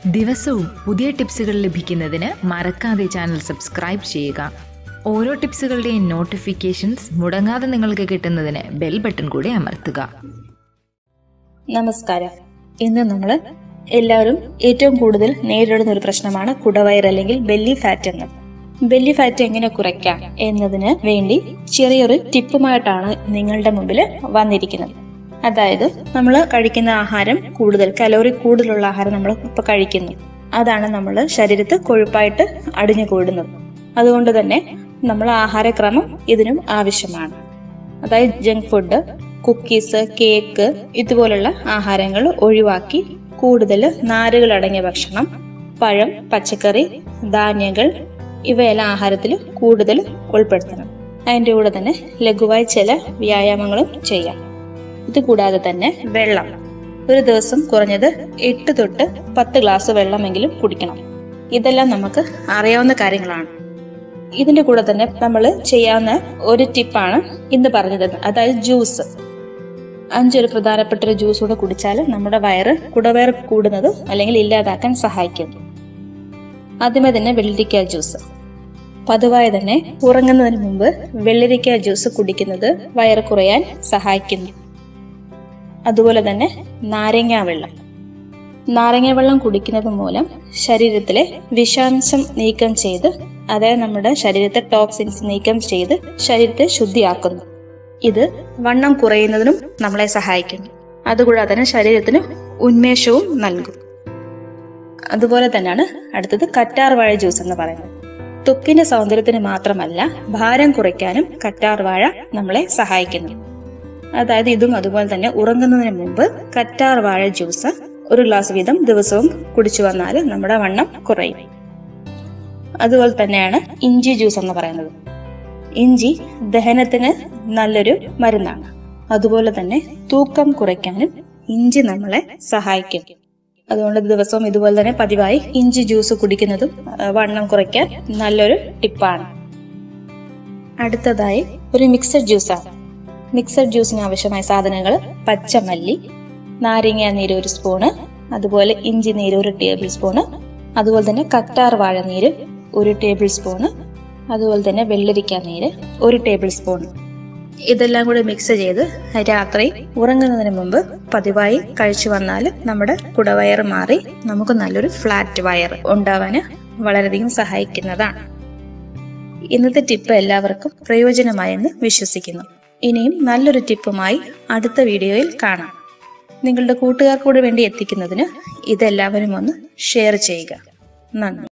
ദിവസവും പുതിയ ടിപ്സുകൾ ലഭിക്കുന്നതിന് മറക്കാതെ ചാനൽ സബ്സ്ക്രൈബ് ചെയ്യുക ഓരോ ടിപ്സുകളുടെയും നോട്ടിഫിക്കേഷൻസ് മുടങ്ങാതെ നിങ്ങൾക്ക് കിട്ടുന്നതിന് ബെൽ ബട്ടൺ കൂടി അമർത്തുക നമസ്കാരം ഇന്ന് നമ്മൾ എല്ലാവരും ഏറ്റവും കൂടുതൽ നേരിടുന്ന ഒരു പ്രശ്നമാണ് കുടവയർ അല്ലെങ്കിൽ ബെല്ലി ഫാറ്റ് എന്നത് ബെല്ലി ഫാറ്റ് എങ്ങനെ കുറയ്ക്കാം എന്നതിന് വേണ്ടി ചെറിയൊരു ടിപ്പുമായിട്ടാണ് നിങ്ങളുടെ മുമ്പിൽ വന്നിരിക്കുന്നത് അതായത് നമ്മൾ കഴിക്കുന്ന ആഹാരം കൂടുതൽ കലോറി കൂടുതലുള്ള ആഹാരം നമ്മൾ ഇപ്പൊ കഴിക്കുന്നു അതാണ് നമ്മൾ ശരീരത്ത് കൊഴുപ്പായിട്ട് അടിഞ്ഞു കൂടുന്നത് അതുകൊണ്ട് തന്നെ നമ്മൾ ആഹാരക്രമം ഇതിനും ആവശ്യമാണ് അതായത് ജങ്ക് ഫുഡ് കുക്കീസ് കേക്ക് ഇതുപോലുള്ള ആഹാരങ്ങൾ ഒഴിവാക്കി കൂടുതൽ നാരുകൾ അടങ്ങിയ ഭക്ഷണം പഴം പച്ചക്കറി ധാന്യങ്ങൾ ഇവയെല്ലാം ആഹാരത്തിൽ കൂടുതൽ ഉൾപ്പെടുത്തണം അതിൻ്റെ കൂടെ തന്നെ ലഘുവായി ചില വ്യായാമങ്ങളും ചെയ്യാം ഇത് കൂടാതെ തന്നെ വെള്ളം ഒരു ദിവസം കുറഞ്ഞത് എട്ട് തൊട്ട് പത്ത് ഗ്ലാസ് വെള്ളമെങ്കിലും കുടിക്കണം ഇതെല്ലാം നമുക്ക് അറിയാവുന്ന കാര്യങ്ങളാണ് ഇതിന്റെ കൂടെ തന്നെ നമ്മൾ ചെയ്യാവുന്ന ഒരു ടിപ്പാണ് ഇന്ന് പറഞ്ഞത് അതായത് ജ്യൂസ് അഞ്ചൊരു പ്രധാനപ്പെട്ട ഒരു ജ്യൂസ് കൂടെ കുടിച്ചാൽ നമ്മുടെ വയറ് കുടവയർ കൂടുന്നത് അല്ലെങ്കിൽ ഇല്ലാതാക്കാൻ സഹായിക്കും ആദ്യമേ തന്നെ വെള്ളരിക്ക ജ്യൂസ് പതിവായി തന്നെ ഉറങ്ങുന്നതിന് മുമ്പ് വെള്ളരിക്ക ജ്യൂസ് കുടിക്കുന്നത് വയറ് കുറയാൻ സഹായിക്കുന്നു അതുപോലെ തന്നെ നാരങ്ങ വെള്ളം നാരങ്ങ വെള്ളം കുടിക്കുന്നത് മൂലം ശരീരത്തിലെ വിഷാംശം നീക്കം ചെയ്ത് അതായത് നമ്മുടെ ശരീരത്തെ ടോക്സിൻസ് നീക്കം ചെയ്ത് ശരീരത്തെ ശുദ്ധിയാക്കുന്നു ഇത് വണ്ണം കുറയുന്നതിനും നമ്മളെ സഹായിക്കുന്നു അതുകൂടാതെ തന്നെ ശരീരത്തിന് ഉന്മേഷവും നൽകും അതുപോലെ തന്നെയാണ് അടുത്തത് കറ്റാർ വാഴ ജ്യൂസ് എന്ന് പറയുന്നത് ത്വക്കിന്റെ സൗന്ദര്യത്തിന് മാത്രമല്ല ഭാരം കുറയ്ക്കാനും കറ്റാർ വാഴ നമ്മളെ സഹായിക്കുന്നു അതായത് ഇതും അതുപോലെ തന്നെ ഉറങ്ങുന്നതിന് മുമ്പ് കറ്റാർ വാഴ ജ്യൂസ് ഒരു ഗ്ലാസ് വീതം ദിവസവും കുടിച്ചു വന്നാൽ നമ്മുടെ വണ്ണം കുറയും അതുപോലെ തന്നെയാണ് ഇഞ്ചി ജ്യൂസ് എന്ന് പറയുന്നത് ഇഞ്ചി ദഹനത്തിന് നല്ലൊരു മരുന്നാണ് അതുപോലെ തന്നെ തൂക്കം കുറയ്ക്കാനും ഇഞ്ചി നമ്മളെ സഹായിക്കും അതുകൊണ്ട് ദിവസവും ഇതുപോലെ തന്നെ പതിവായി ഇഞ്ചി ജ്യൂസ് കുടിക്കുന്നതും ആ, വണ്ണം കുറയ്ക്കാൻ നല്ലൊരു ടിപ്പാണ് അടുത്തതായി ഒരു മിക്സഡ് ജ്യൂസാണ് മിക്സഡ് ജ്യൂസിന് ആവശ്യമായ സാധനങ്ങൾ പച്ചമല്ലി നാരങ്ങ നീര് ഒരു സ്പൂണ് അതുപോലെ ഇഞ്ചി നീര് ഒരു ടേബിൾ സ്പൂണ് അതുപോലെ തന്നെ കറ്റാർ വാഴ നീര് ഒരു ടേബിൾ സ്പൂണ് അതുപോലെ തന്നെ വെള്ളരിക്ക നീര് ഒരു ടേബിൾ സ്പൂൺ ഇതെല്ലാം കൂടി മിക്സ് ചെയ്ത് രാത്രി ഉറങ്ങുന്നതിന് മുമ്പ് പതിവായി കഴിച്ചു വന്നാൽ നമ്മുടെ കുടവയർ മാറി നമുക്ക് നല്ലൊരു ഫ്ലാറ്റ് വയർ ഉണ്ടാവാൻ വളരെയധികം സഹായിക്കുന്നതാണ് ഇന്നത്തെ ടിപ്പ് എല്ലാവർക്കും പ്രയോജനമായെന്ന് വിശ്വസിക്കുന്നു ഇനിയും നല്ലൊരു ടിപ്പുമായി അടുത്ത വീഡിയോയിൽ കാണാം നിങ്ങളുടെ കൂട്ടുകാർക്കൂടെ വേണ്ടി എത്തിക്കുന്നതിന് ഇതെല്ലാവരും ഒന്ന് ഷെയർ ചെയ്യുക നന്ദി